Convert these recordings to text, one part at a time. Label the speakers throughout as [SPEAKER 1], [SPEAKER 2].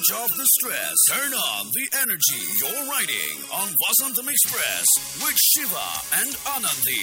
[SPEAKER 1] Switch off the stress. Turn on the energy. You're riding on Vasantham Express with Shiva and Anandi.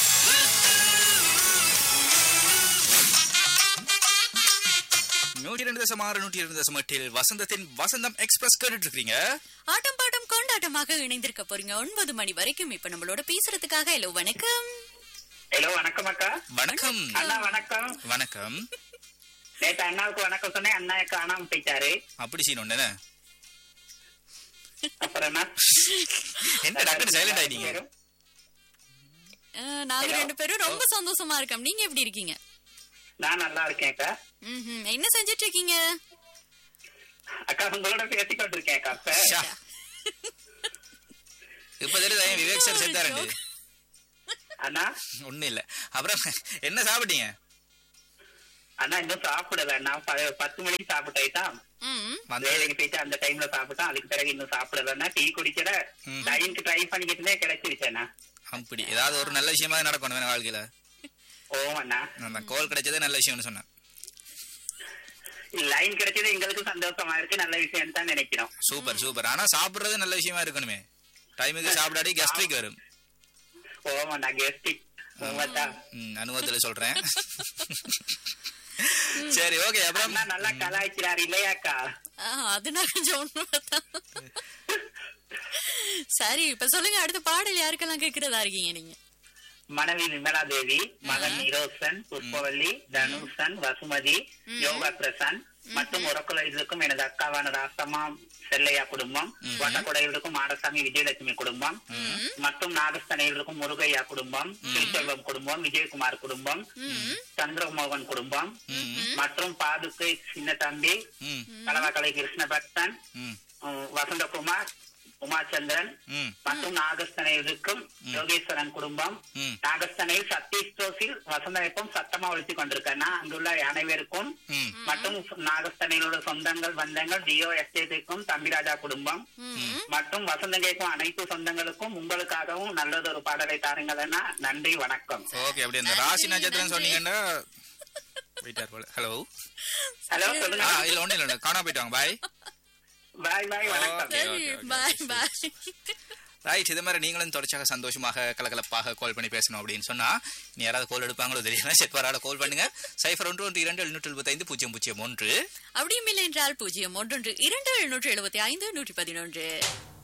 [SPEAKER 2] நூற்றி இரண்டு தசம் ஆறு நூற்றி இரண்டு தசம் எட்டில் வசந்தத்தின் வசந்தம் எக்ஸ்பிரஸ் கேட்டுட்டு இருக்கீங்க
[SPEAKER 3] ஆட்டம் பாட்டம் கொண்டாட்டமாக இணைந்திருக்க போறீங்க ஒன்பது மணி வரைக்கும் இப்ப நம்மளோட பேசுறதுக்காக ஹலோ வணக்கம்
[SPEAKER 4] ஹலோ வணக்கம் அக்கா
[SPEAKER 2] வணக்கம்
[SPEAKER 4] அண்ணா வணக்கம்
[SPEAKER 2] வணக்கம்
[SPEAKER 4] நேற்று அண்ணாவுக்கு வணக்கம் சொன்னேன் அண்ணா காணாம போயிட்டாரு
[SPEAKER 2] அப்படி சீன் ஒண்ணு
[SPEAKER 4] அப்புறம் என்ன
[SPEAKER 2] என்ன டக்குனு சைலண்ட் ஆயிட்டீங்க
[SPEAKER 3] அஹ், நாங்க ரெண்டு பேரும் ரொம்ப சந்தோஷமா இருக்கோம் நீங்க எப்படி இருக்கீங்க
[SPEAKER 4] நான் நல்லா இருக்கேன் அக்கா
[SPEAKER 3] ம்ஹும். என்ன செஞ்சிட்டு இருக்கீங்க
[SPEAKER 4] அக்கா உங்களோட பேசிக்கொண்டு இருக்கேன் அக்கா இப்ப.
[SPEAKER 2] ஷா. இப்ப தெரியுதா ஏன் விவேக் சார் செத்தாரண்டு
[SPEAKER 4] அண்ணா
[SPEAKER 2] ஒண்ணும் இல்ல அப்புறம் என்ன சாப்பிட்டீங்க
[SPEAKER 4] அண்ணா இன்னும் சாப்பிடல நான் ப- பத்து மணிக்கு சாப்பிட்டேன்
[SPEAKER 3] ம்
[SPEAKER 2] வந்து
[SPEAKER 4] வேலைக்கு போயிட்டு அந்த டைம்ல சாப்பிட்டேன் அதுக்கு பிறகு இன்னும் சாப்பிடலன்னா டீ குடிக்கிற
[SPEAKER 2] ம்.
[SPEAKER 4] டைமுக்கு ட்ரை பண்ணிக்கிட்டுனே கிடைச்சிருச்சேண்ணா
[SPEAKER 2] அப்படி ஏதாவது ஒரு நல்ல விஷயமா நடக்கணும் வேணும் வாழ்க்கையில
[SPEAKER 4] ஓ அண்ணா
[SPEAKER 2] அந்த கோல் கிடைச்சதே நல்ல விஷயம்னு சொன்னேன்
[SPEAKER 4] லைன் கிடைச்சது எங்களுக்கு சந்தோஷமா இருக்கு நல்ல விஷயம் தான் நினைக்கிறோம்
[SPEAKER 2] சூப்பர் சூப்பர் ஆனா சாப்பிடுறது நல்ல விஷயமா இருக்கணுமே டைமுக்கு சாப்பிடாடி கெஸ்ட்ரிக் வரும்
[SPEAKER 4] ஓ அண்ணா கெஸ்டிக் உண்மைதான்
[SPEAKER 2] ம், அனுபவத்துல சொல்றேன் சரி ஓகே அப்புறம்
[SPEAKER 4] அண்ணா நல்லா கலாய்க்கிறாரு இல்லையாக்கா
[SPEAKER 3] ஆஹ், அது நான் கொஞ்சம் உண்மைதான் சரி இப்ப சொல்லுங்க அடுத்த பாடல் யாருக்கெல்லாம் கேக்குறதா இருக்கீங்க நீங்க
[SPEAKER 4] மனைவி விமலா தேவி மகன் நிரோசன் புஷ்பவல்லி தனுஷன் வசுமதி யோகா பிரசாந்த் மற்றும் உறக்குலைகளுக்கும் எனது அக்காவான ராசம்மா செல்லையா குடும்பம் வட்டக்குடைகளுக்கும் மாடசாமி விஜயலட்சுமி குடும்பம் மற்றும் நாகஸ்தனைகளுக்கும் முருகையா குடும்பம் திருச்செல்வம் குடும்பம் விஜயகுமார் குடும்பம் சந்திரமோகன் குடும்பம்
[SPEAKER 2] ம்,
[SPEAKER 4] மற்றும் பாதுகை சின்ன தம்பி
[SPEAKER 2] ம்,
[SPEAKER 4] கலவாக்கலை கிருஷ்ணபக்தன்
[SPEAKER 2] ம்,
[SPEAKER 4] உம், வசந்தகுமார் உமாச்சந்திரன்
[SPEAKER 2] ம்,
[SPEAKER 4] மற்றும் நாகஸ்தனைகளுக்கும் யோகேஸ்வரன் குடும்பம்
[SPEAKER 2] ம்,
[SPEAKER 4] நாகஸ்தனையில் சத்தீஷ் ஜோசில் வசந்தவைப்பும் சத்தமா ஒழித்துக் கொண்டிருக்கேன்னா அங்குள்ள அனைவருக்கும்
[SPEAKER 2] ம்.
[SPEAKER 4] மற்றும் நாகஸ்தனையில் உள்ள சொந்தங்கள் பந்தங்கள் டியோ எஸ்டேட்டுக்கும் தம்பிராஜா குடும்பம் மற்றும் வசந்தங்கைக்கும் அனைத்து சொந்தங்களுக்கும் உங்களுக்காகவும் நல்லதொரு பாடலை தாருங்களேன்னா நன்றி வணக்கம்
[SPEAKER 2] ஓகே அப்படி இந்த ராசி நட்சத்திரம் சொன்னீங்கன்னா போயிட்டார் போல ஹலோ
[SPEAKER 4] ஹலோ
[SPEAKER 2] ஆ
[SPEAKER 4] சொல்லுங்க
[SPEAKER 2] இல்ல ஒண்ணு இல்ல காணா போயிட்டாங்க பாய்
[SPEAKER 4] பாய் பாய் வணக்கம்
[SPEAKER 2] Okay,
[SPEAKER 3] சரி
[SPEAKER 2] okay, okay.
[SPEAKER 3] Bye bye
[SPEAKER 2] right இது மாதிரி நீங்களும் தொடர்ச்சியாக சந்தோஷமாக கலகலப்பாக கால் பண்ணி பேசணும் அப்படின்னு சொன்னா நீ யாராவது கால் எடுப்பாங்களோ தெரியல செட் வராத கால் பண்ணுங்க சைஃபர் ஒன்று ஒன்று இரண்டு எழுநூற்றி எழுபத்தைந்து பூஜ்ஜியம் பூஜ்ஜியம் ஒன்று
[SPEAKER 3] அப்படியும் இல்லை என்றால் பூஜ்ஜியம் ஒன்றொன்று இரண்டு எழுநூற்று எழுபத்தி ஐந்து நூற்றி பதினொன்று